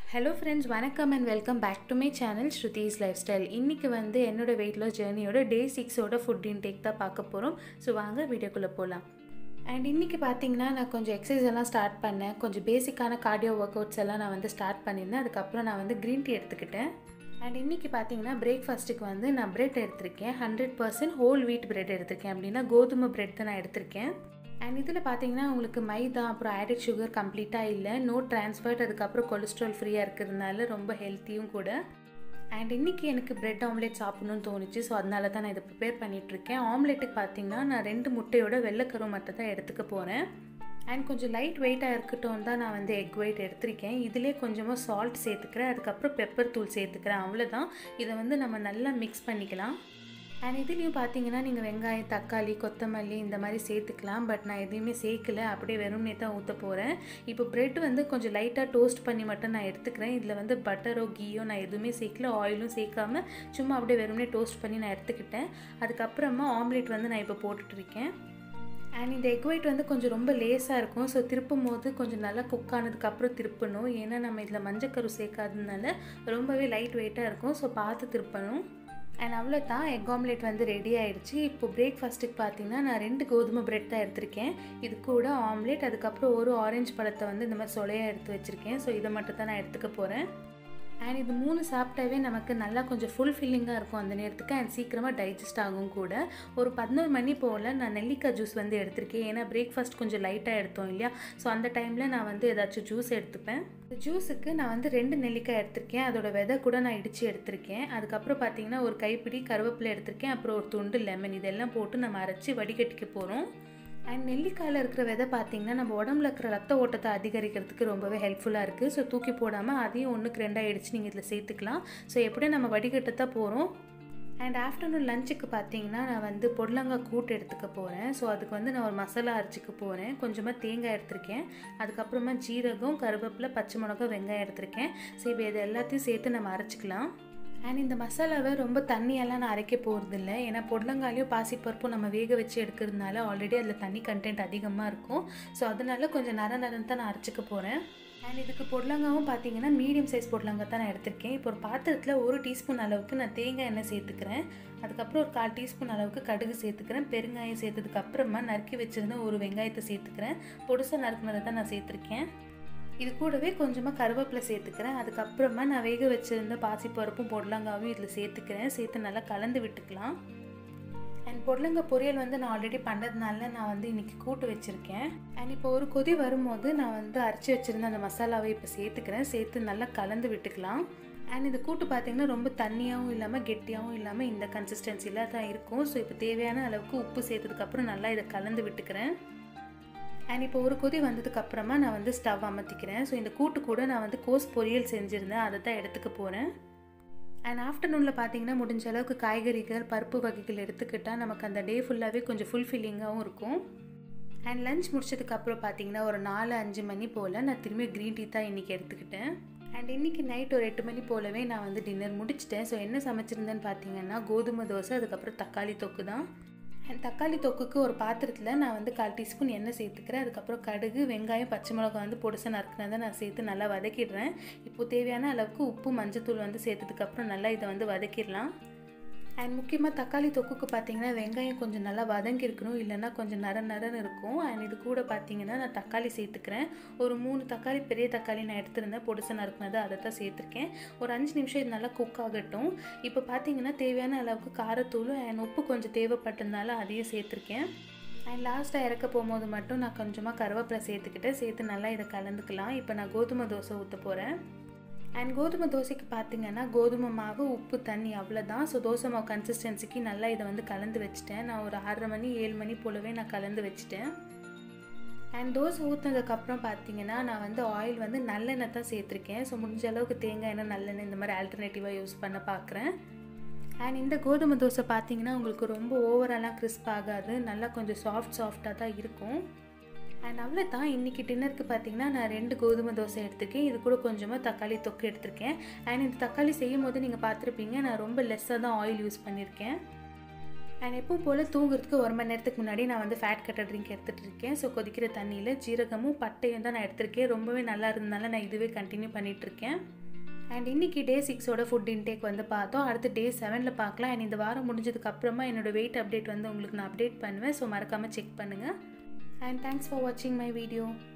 hello friends வணக்கம் and welcome back to my channel Shruti's lifestyle இன்றைக்கி வந்து என்னோட வெயிட் லாஸ் ஜேர்னியோட டே சிக்ஸோட ஃபுட் இன்டேக் தான் பார்க்க போகிறோம் ஸோ வாங்க வீடியோக்குள்ளே போகலாம் அண்ட் இன்றைக்கி பார்த்தீங்கன்னா நான் கொஞ்சம் எக்ஸசைஸ் எல்லாம் ஸ்டார்ட் பண்ணேன் கொஞ்சம் பேசிக்கான கார்டியோ ஒர்க் அவுட்ஸ் எல்லாம் நான் வந்து ஸ்டார்ட் பண்ணியிருந்தேன் அதுக்கப்புறம் நான் வந்து க்ரீன் டீ எடுத்துக்கிட்டேன் அண்ட் இன்றைக்கி பார்த்தீங்கன்னா பிரேக்ஃபாஸ்ட்டுக்கு வந்து நான் பிரெட் எடுத்திருக்கேன் hundred percent whole wheat bread எடுத்திருக்கேன் அப்படின்னா கோதுமை பிரெட் தான் நான் எடுத்திருக்கேன் அண்ட் இதில் பார்த்தீங்கன்னா உங்களுக்கு மைதா அப்புறம் ஆடட் சுகர் கம்ப்ளீட்டாக இல்லை நோ டிரான்ஸ்ஃபர்ட் அதுக்கப்புறம் கொலஸ்ட்ரால் ஃப்ரீயாக இருக்கிறதுனால ரொம்ப ஹெல்த்தியும் கூட அண்ட் இன்றைக்கி எனக்கு பிரெட் ஆம்லேட் சாப்பிட்ணுன்னு தோணுச்சு ஸோ அதனால தான் நான் இதை ப்ரிப்பேர் பண்ணிகிட்ருக்கேன் ஆம்லேட்டுக்கு பார்த்தீங்கன்னா நான் ரெண்டு முட்டையோட வெள்ளைக்கரு மட்டும் தான் எடுத்துக்க போகிறேன் அண்ட் கொஞ்சம் லைட் வெயிட்டாக இருக்கட்டும் தான் நான் வந்து எக் ஒயிட் எடுத்திருக்கேன் இதிலே கொஞ்சமாக சால்ட் சேர்த்துக்கிறேன் அதுக்கப்புறம் பெப்பர் தூள் சேர்த்துக்கிறேன் அவ்வளோதான் இதை வந்து நம்ம நல்லா மிக்ஸ் பண்ணிக்கலாம் அண்ட் இதுலேயும் பார்த்தீங்கன்னா நீங்கள் வெங்காயம் தக்காளி கொத்தமல்லி இந்த மாதிரி சேர்த்துக்கலாம் பட் நான் எதையுமே சேர்க்கல அப்படியே வெறும்னே தான் ஊற்ற போகிறேன் இப்போ ப்ரெட் வந்து கொஞ்சம் லைட்டாக டோஸ்ட் பண்ணி மட்டும் நான் எடுத்துக்கிறேன் இதில் வந்து பட்டரோ கீயோ நான் எதுவுமே சேர்க்கல ஆயிலும் சேர்க்காம சும்மா அப்படியே வெறும்னே டோஸ்ட் பண்ணி நான் எடுத்துக்கிட்டேன் அதுக்கப்புறமா ஆம்லேட் வந்து நான் இப்போ போட்டுட்ருக்கேன் அண்ட் இந்த எக் ஒயிட் வந்து கொஞ்சம் ரொம்ப லேஸாக இருக்கும் ஸோ திருப்பும் போது கொஞ்சம் நல்லா குக் ஆனதுக்கப்புறம் திருப்பணும் ஏன்னா நம்ம இதில் மஞ்சக்கரு சேர்க்காததுனால ரொம்பவே லைட் வெயிட்டாக இருக்கும் ஸோ பார்த்து திருப்பணும் அண்ட் அவ்வளோ தான் எக் ஆம்லேட் வந்து ரெடி ஆகிடுச்சு இப்போ பிரேக்ஃபாஸ்ட்டுக்கு பார்த்தீங்கன்னா நான் ரெண்டு கோதுமை பிரெட் தான் எடுத்திருக்கேன் இது கூட ஆம்லேட் அதுக்கப்புறம் ஒரு ஆரஞ்சு பழத்தை வந்து இந்த மாதிரி சொலையாக எடுத்து வச்சுருக்கேன் ஸோ இதை மட்டும் தான் நான் எடுத்துக்க போகிறேன் அண்ட் இது மூணு சாப்பிட்டாவே நமக்கு நல்லா கொஞ்சம் ஃபுல் ஃபில்லிங்காக இருக்கும் அந்த நேரத்துக்கு அண்ட் சீக்கிரமாக டைஜஸ்ட் ஆகும் கூட ஒரு பதினோரு மணி போல் நான் நெல்லிக்காய் ஜூஸ் வந்து எடுத்திருக்கேன் ஏன்னா பிரேக்ஃபாஸ்ட் கொஞ்சம் லைட்டாக எடுத்தோம் இல்லையா ஸோ அந்த டைமில் நான் வந்து ஏதாச்சும் ஜூஸ் எடுத்துப்பேன் ஜூஸுக்கு நான் வந்து ரெண்டு நெல்லிக்காய் எடுத்திருக்கேன் அதோட விதை கூட நான் இடித்து எடுத்திருக்கேன் அதுக்கப்புறம் பார்த்தீங்கன்னா ஒரு கைப்பிடி கருவேப்பிலை எடுத்திருக்கேன் அப்புறம் ஒரு துண்டு லெமன் இதெல்லாம் போட்டு நம்ம அரைச்சி வடிகட்டிக்க போகிறோம் அண்ட் நெல்லிக்காயில் இருக்கிற விதை பார்த்திங்கன்னா நம்ம உடம்புல இருக்கிற ரத்த ஓட்டத்தை அதிகரிக்கிறதுக்கு ரொம்பவே ஹெல்ப்ஃபுல்லாக இருக்குது ஸோ தூக்கி போடாமல் அதையும் ஒன்றுக்கு ரெண்டாக இடிச்சு நீங்கள் இதில் சேர்த்துக்கலாம் ஸோ எப்படியும் நம்ம வடிகட்டத்தான் போகிறோம் அண்ட் ஆஃப்டர்நூன் லஞ்சுக்கு பார்த்தீங்கன்னா நான் வந்து பொடலங்காய் கூட்டு எடுத்துக்க போகிறேன் ஸோ அதுக்கு வந்து நான் ஒரு மசாலா அரைச்சிக்க போகிறேன் கொஞ்சமாக தேங்காய் எடுத்திருக்கேன் அதுக்கப்புறமா ஜீரகம் கருவேப்பிலை பச்சை மிளகா வெங்காயம் எடுத்திருக்கேன் ஸோ இப்போ இது எல்லாத்தையும் சேர்த்து நம்ம அரைச்சிக்கலாம் அண்ட் இந்த மசாலாவை ரொம்ப தண்ணியெல்லாம் நான் அரைக்க போகிறதில்ல ஏன்னா பொடலங்காலையும் பாசிப்பருப்பும் நம்ம வேக வச்சு எடுக்கிறதுனால ஆல்ரெடி அதில் தண்ணி கண்டென்ட் அதிகமாக இருக்கும் ஸோ அதனால கொஞ்சம் நர நரம் தான் நான் அரைச்சிக்க போகிறேன் அண்ட் இதுக்கு பொடலங்காவும் பார்த்தீங்கன்னா மீடியம் சைஸ் பொடலங்காய் தான் நான் எடுத்திருக்கேன் இப்போ ஒரு பாத்திரத்தில் ஒரு டீஸ்பூன் அளவுக்கு நான் தேங்காய் எண்ணெய் சேர்த்துக்கிறேன் அதுக்கப்புறம் ஒரு கால் டீஸ்பூன் அளவுக்கு கடுகு சேர்த்துக்கிறேன் பெருங்காயம் சேர்த்ததுக்கு அப்புறமா நறுக்கி வச்சுருந்த ஒரு வெங்காயத்தை சேர்த்துக்கிறேன் பொடுசாக நறுக்குனதை தான் நான் சேர்த்துருக்கேன் இது கூடவே கொஞ்சமாக கருவேப்பிலை சேர்த்துக்கிறேன் அதுக்கப்புறமா நான் வேக வச்சுருந்த பாசிப்பருப்பும் பொடலங்காவும் இதில் சேர்த்துக்கிறேன் சேர்த்து நல்லா கலந்து விட்டுக்கலாம் அண்ட் பொடலங்காய் பொரியல் வந்து நான் ஆல்ரெடி பண்ணுறதுனால நான் வந்து இன்றைக்கி கூட்டு வச்சுருக்கேன் அண்ட் இப்போ ஒரு கொதி வரும்போது நான் வந்து அரைச்சி வச்சுருந்த அந்த மசாலாவை இப்போ சேர்த்துக்கிறேன் சேர்த்து நல்லா கலந்து விட்டுக்கலாம் அண்ட் இந்த கூட்டு பார்த்திங்கன்னா ரொம்ப தண்ணியாகவும் இல்லாமல் கெட்டியாகவும் இல்லாமல் இந்த கன்சிஸ்டன்சியில் தான் இருக்கும் ஸோ இப்போ தேவையான அளவுக்கு உப்பு சேர்த்ததுக்கப்புறம் நல்லா இதை கலந்து விட்டுக்கிறேன் அண்ட் இப்போ ஒரு கொதி வந்ததுக்கு அப்புறமா நான் வந்து ஸ்டவ் அமர்த்திக்கிறேன் ஸோ இந்த கூட்டு கூட நான் வந்து கோஸ் பொரியல் செஞ்சுருந்தேன் அதை தான் எடுத்துக்க போகிறேன் அண்ட் ஆஃப்டர்நூனில் பார்த்தீங்கன்னா முடிஞ்ச அளவுக்கு காய்கறிகள் பருப்பு வகைகள் எடுத்துக்கிட்டால் நமக்கு அந்த டே ஃபுல்லாகவே கொஞ்சம் ஃபுல்ஃபில்லிங்காகவும் இருக்கும் அண்ட் லஞ்ச் முடிச்சதுக்கப்புறம் பார்த்தீங்கன்னா ஒரு நாலு அஞ்சு மணி போல் நான் திரும்பி க்ரீன் டீ தான் இன்றைக்கி எடுத்துக்கிட்டேன் அண்ட் இன்றைக்கி நைட் ஒரு எட்டு மணி போலவே நான் வந்து டின்னர் முடிச்சிட்டேன் ஸோ என்ன சமைச்சிருந்தேன்னு பார்த்தீங்கன்னா கோதுமை தோசை அதுக்கப்புறம் தக்காளி தொக்கு தான் அண்ட் தக்காளி தொக்குக்கு ஒரு பாத்திரத்தில் நான் வந்து கால் டீஸ்பூன் எண்ணெய் சேர்த்துக்கிறேன் அதுக்கப்புறம் கடுகு வெங்காயம் பச்சை மிளகாய் வந்து பொடிசை நறுக்கினதை நான் சேர்த்து நல்லா வதக்கிடுறேன் இப்போ தேவையான அளவுக்கு உப்பு மஞ்சத்தூள் வந்து சேர்த்ததுக்கப்புறம் நல்லா இதை வந்து வதக்கிடலாம் அண்ட் முக்கியமாக தக்காளி தொக்குக்கு பார்த்தீங்கன்னா வெங்காயம் கொஞ்சம் நல்லா வதங்கியிருக்கணும் இல்லைன்னா கொஞ்சம் நர நரன்னு இருக்கும் அண்ட் இது கூட பார்த்தீங்கன்னா நான் தக்காளி சேர்த்துக்கிறேன் ஒரு மூணு தக்காளி பெரிய தக்காளி நான் எடுத்திருந்தேன் பொடிசை நறுக்குனது அதை தான் சேர்த்துருக்கேன் ஒரு அஞ்சு நிமிஷம் இது நல்லா குக் ஆகட்டும் இப்போ பார்த்தீங்கன்னா தேவையான அளவுக்கு காரத்தூள் அண்ட் உப்பு கொஞ்சம் தேவைப்பட்டதுனால அதையும் சேர்த்துருக்கேன் அண்ட் லாஸ்ட்டாக இறக்க போகும்போது மட்டும் நான் கொஞ்சமாக கருவேப்பிலை சேர்த்துக்கிட்டு சேர்த்து நல்லா இதை கலந்துக்கலாம் இப்போ நான் கோதுமை தோசை ஊற்ற போகிறேன் அண்ட் கோதுமை தோசைக்கு பார்த்தீங்கன்னா கோதுமை மாவு உப்பு தண்ணி அவ்வளோதான் ஸோ தோசை மாவு கன்சிஸ்டன்சிக்கு நல்லா இதை வந்து கலந்து வச்சுட்டேன் நான் ஒரு ஆறரை மணி ஏழு மணி போலவே நான் கலந்து வச்சுட்டேன் அண்ட் தோசை ஊற்றினதுக்கப்புறம் பார்த்தீங்கன்னா நான் வந்து ஆயில் வந்து நல்லெண்ணெய் தான் சேர்த்துருக்கேன் ஸோ முடிஞ்ச அளவுக்கு தேங்காய் எண்ணெய் நல்லெண்ணெய் இந்த மாதிரி ஆல்டர்னேட்டிவாக யூஸ் பண்ண பார்க்குறேன் அண்ட் இந்த கோதுமை தோசை பார்த்தீங்கன்னா உங்களுக்கு ரொம்ப ஓவராலாக கிறிஸ்ப் ஆகாது நல்லா கொஞ்சம் சாஃப்ட் சாஃப்டாக தான் இருக்கும் அண்ட் அவ்வளோ தான் இன்றைக்கி டின்னருக்கு பார்த்தீங்கன்னா நான் ரெண்டு கோதுமை தோசை எடுத்துருக்கேன் இது கூட கொஞ்சமாக தக்காளி தொக்கு எடுத்திருக்கேன் அண்ட் இந்த தக்காளி செய்யும் போது நீங்கள் பார்த்துருப்பீங்க நான் ரொம்ப லெஸ்ஸாக தான் ஆயில் யூஸ் பண்ணியிருக்கேன் அண்ட் எப்பவும் போல் தூங்குறதுக்கு ஒரு மணி நேரத்துக்கு முன்னாடி நான் வந்து ஃபேட் கட்டர் ட்ரிங்க் எடுத்துகிட்டு இருக்கேன் ஸோ கொதிக்கிற தண்ணியில் ஜீரகமும் பட்டையும் தான் நான் எடுத்திருக்கேன் ரொம்பவே நல்லா இருந்ததுனால நான் இதுவே கண்டினியூ பண்ணிகிட்ருக்கேன் அண்ட் இன்றைக்கி டே சிக்ஸோட ஃபுட் இன்டேக் வந்து பார்த்தோம் அடுத்து டே செவனில் பார்க்கலாம் அண்ட் இந்த வாரம் முடிஞ்சதுக்கு அப்புறமா என்னோடய வெயிட் அப்டேட் வந்து உங்களுக்கு நான் அப்டேட் பண்ணுவேன் ஸோ மறக்காமல் செக் பண்ணுங்கள் அண்ட் தேங்க்ஸ் ஃபார் வாட்சிங் மை வீடியோ